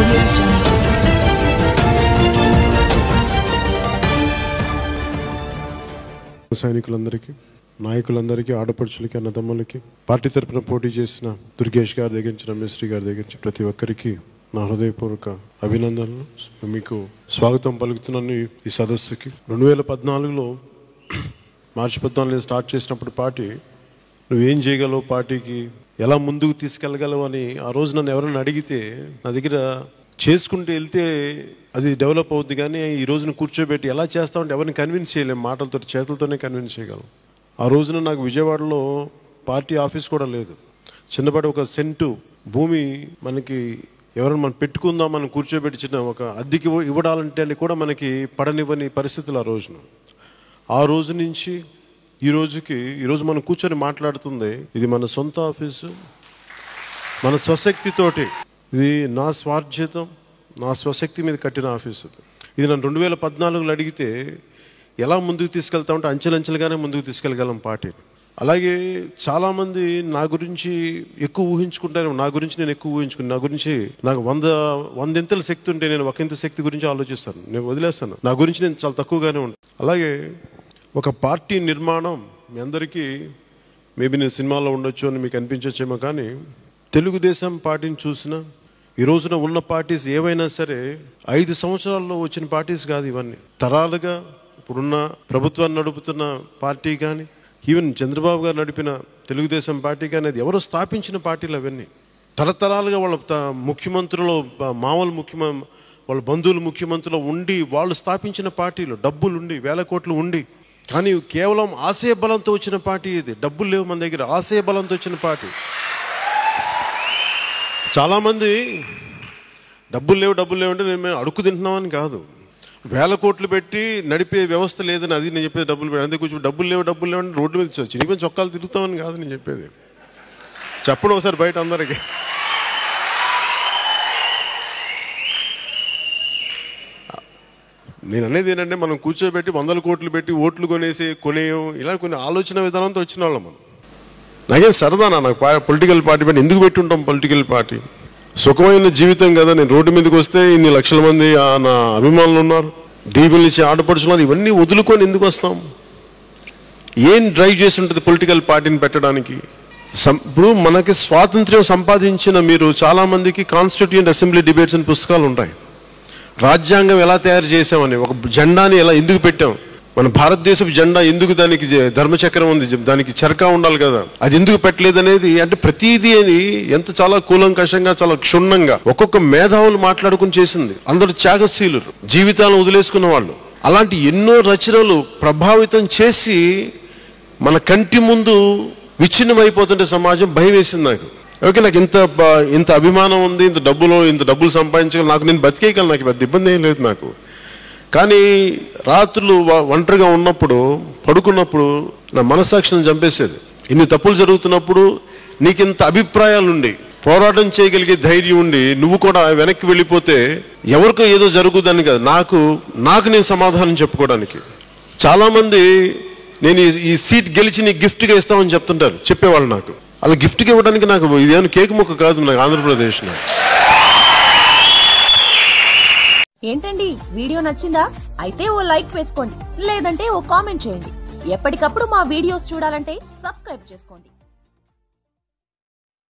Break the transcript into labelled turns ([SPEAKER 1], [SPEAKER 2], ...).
[SPEAKER 1] audio jungle.
[SPEAKER 2] సైనికులందరికీ నాయకులందరికీ ఆడపడుచులకి అన్నదమ్ములకి party తరపున పోటీ చేసిన దుర్గేష్ గారి దగ్గర నుంచి రమేశ్రీ గారి దగ్గర నుంచి ప్రతి ఒక్కరికి నా హృదయపూర్వక అభినందనలు మీకు స్వాగతం పలుకుతున్నాను ఈ- ఈ సదస్సుకి రెండు వేల పద్నాలుగులో మార్చి పద్నాలుగు స్టార్ట్ చేసినప్పుడు పార్టీ నువ్వేం చేయగలవు పార్టీకి ఎలా ముందుకు తీసుకెళ్ళగలవు అని ఆ రోజు నన్ను ఎవరైనా అడిగితే నా దగ్గర చేసుకుంటూ వెళ్తే అది డెవలప్ అవుద్ది కానీ ఈ రోజున కూర్చోబెట్టి ఎలా చేస్తామంటే ఎవరిని కన్విన్స్ చేయలేం మాటలతో చేతులతోనే కన్విన్స్ చేయగలం ఆ రోజున నాకు విజయవాడలో పార్టీ ఆఫీస్ కూడా లేదు చిన్నపాటి ఒక సెంటు భూమి మనకి ఎవరైనా మనం పెట్టుకుందాం మనం కూర్చోబెట్టించిన ఒక అద్దెకి ఇవ్వ- ఇవ్వడాలంటే అని కూడా మనకి పడనివ్వని పరిస్థితులు ఆ రోజున ఆ రోజు నుంచి ఈ రోజుకి ఈరోజు మనం కూర్చొని మాట్లాడుతుంది ఇది మన సొంత ఆఫీసు మన స్వశక్తితోటి ఇది నా స్వార్జితం నా స్వశక్తి మీద కట్టిన ఆఫీసు ఇది. ఇది నన్ను రెండు వేల పద్నాలుగులో అడిగితే ఎలా ముందుకు తీసుకెళ్తామంటే అంచెలంచెలుగానే ముందుకు తీసుకెళ్ళగలం పార్టీని అలాగే చాలామంది నా గురించి ఎక్కువ ఊహించుకుంటారు నా గురించి నేను ఎక్కువ ఊహించుకుని నా గురించి నాకు వంద వందెంతల శక్తి ఉంటే నేను ఒక ఇంత శక్తి గురించి ఆలోచిస్తాను నేను వదిలేస్తాను నా గురించి నేను చాలా తక్కువగానే ఉంటాను అలాగే ఒక పార్టీ నిర్మాణం మీ అందరికీ మేబీ నేను సినిమాలో ఉండొచ్చు అని మీకు అనిపించచ్చేమో కానీ తెలుగుదేశం పార్టీని చూసినా ఈ రోజున ఉన్న పార్టీస్ ఏవైనా సరే ఐదు సంవత్సరాల్లో వచ్చిన పార్టీస్ కాదు ఇవన్నీ తరాలుగా ఇప్పుడున్న ప్రభుత్వాన్ని నడుపుతున్న పార్టీ కానీ ఈవెన్ చంద్రబాబు గారు నడిపిన తెలుగుదేశం పార్టీ కానీ అది ఎవరో స్థాపించిన పార్టీలు అవన్నీ తరతరాలుగా వాళ్ళ త- ముఖ్యమంత్రులు ప- మామూలు ముఖ్యమ వాళ్ళ బంధువులు ముఖ్యమంత్రులు ఉండి వాళ్ళు స్థాపించిన పార్టీలు డబ్బులు ఉండి వేల కోట్లు ఉండి కానీ కేవలం ఆశయ బలంతో వచ్చిన పార్టీ ఇది డబ్బులు లేవు మన దగ్గర ఆశయ బలంతో వచ్చిన పార్టీ చాలామంది డబ్బులు లేవు డబ్బులు లేవు అంటే నేను మేము అడుక్కు తింటున్నామని కాదు వేల కోట్లు పెట్టి నడిపే వ్యవస్థ లేదని అది నేను చెప్పేది డబ్బులు పెట్టి అందుకే కూర్చొని డబ్బులు లేవు డబ్బులు లేవు అంటే రోడ్డు మీద చ- చినిగిపోయిన చొక్కాలు తిరుగుతామని కాదు నేను చెప్పేది చెప్పడం ఒకసారి బయట అందరికీ నేను అనేది ఏంటంటే మనం కూర్చోబెట్టి వందల కోట్లు పెట్టి ఓట్లు కొనేసి కొనేయం ఇలా కొన్ని ఆలోచన విధానంతో వచ్చిన వాళ్ళం మనం నాకేం సరదానా నాకు పొలిటికల్ పార్టీ పెట్టి ఎందుకు పెట్టి ఉంటాం పొలిటికల్ పార్టీ సుఖమైన జీవితం కదా నేను రోడ్డు మీదకి వస్తే ఇన్ని లక్షల మంది ఆ నా అభిమానులు ఉన్నారు దీవులు ఇచ్చి ఆడపడుచున్నారు ఇవన్నీ వదులుకొని ఎందుకు వస్తాం ఏం డ్రైవ్ చేసి ఉంటుంది పొలిటికల్ పార్టీని పెట్టడానికి సం- ఇప్పుడు మనకి స్వాతంత్ర్యం సంపాదించిన మీరు చాలా మందికి కాన్స్టిట్యూంట్ అసెంబ్లీ డిబేట్స్ అని పుస్తకాలు ఉంటాయి రాజ్యాంగం ఎలా తయారు చేసామని ఒక జెండాని ఎలా ఎందుకు పెట్టాం మన భారతదేశపు జెండా ఎందుకు దానికి జ- ధర్మచక్రం ఉంది జ- దానికి చరకా ఉండాలి కదా అది ఎందుకు పెట్టలేదు అనేది అంటే ప్రతిదీ అని ఎంత చాలా కూలంకషంగా చాలా క్షుణ్ణంగా ఒక్కొక్క మేధావులు మాట్లాడుకుని చేసింది అందరూ త్యాగశీలురు జీవితాలను వదిలేసుకున్న వాళ్ళు అలాంటి ఎన్నో రచనలు ప్రభావితం చేసి మన కంటి ముందు విచ్ఛిన్నమైపోతుంటే సమాజం భయం వేసింది నాకు ఓకే నాకు ఇంత బ- ఇంత అభిమానం ఉంది ఇంత డబ్బులు ఇంత డబ్బులు సంపాదించగలను నాకు నేను బతికేయగలను నాకు పెద్ద ఇబ్బంది ఏం లేదు నాకు కానీ రాత్రులు వ- ఒంటరిగా ఉన్నప్పుడు పడుకున్నప్పుడు నా మనసాక్షిని చంపేసేది ఇన్ని తప్పులు జరుగుతున్నప్పుడు నీకు ఇంత అభిప్రాయాలు ఉండి పోరాటం చేయగలిగే ధైర్యం ఉండి నువ్వు కూడా వెనక్కి వెళ్ళిపోతే ఎవరికో ఏదో జరుగుదని కాదు నాకు నాకు నేను సమాధానం చెప్పుకోవడానికి చాలామంది నేను ఈ- ఈ సీట్ గెలిచి నీకు గిఫ్ట్గా ఇస్తామని చెప్తుంటారు చెప్పేవాళ్ళు నాకు అలా గిఫ్ట్గా ఇవ్వడానికి నాకు ఇదేమైనా కేక్ ముక్క కాదు నాకు ఆంధ్రప్రదేశ్లో
[SPEAKER 3] ఏంటండి వీడియో నచ్చిందా అయితే ఓ లైక్ వేసుకోండి లేదంటే ఓ కామెంట్ చేయండి ఎప్పటికప్పుడు మా వీడియోస్ చూడాలంటే సబ్స్క్రైబ్ చేసుకోండి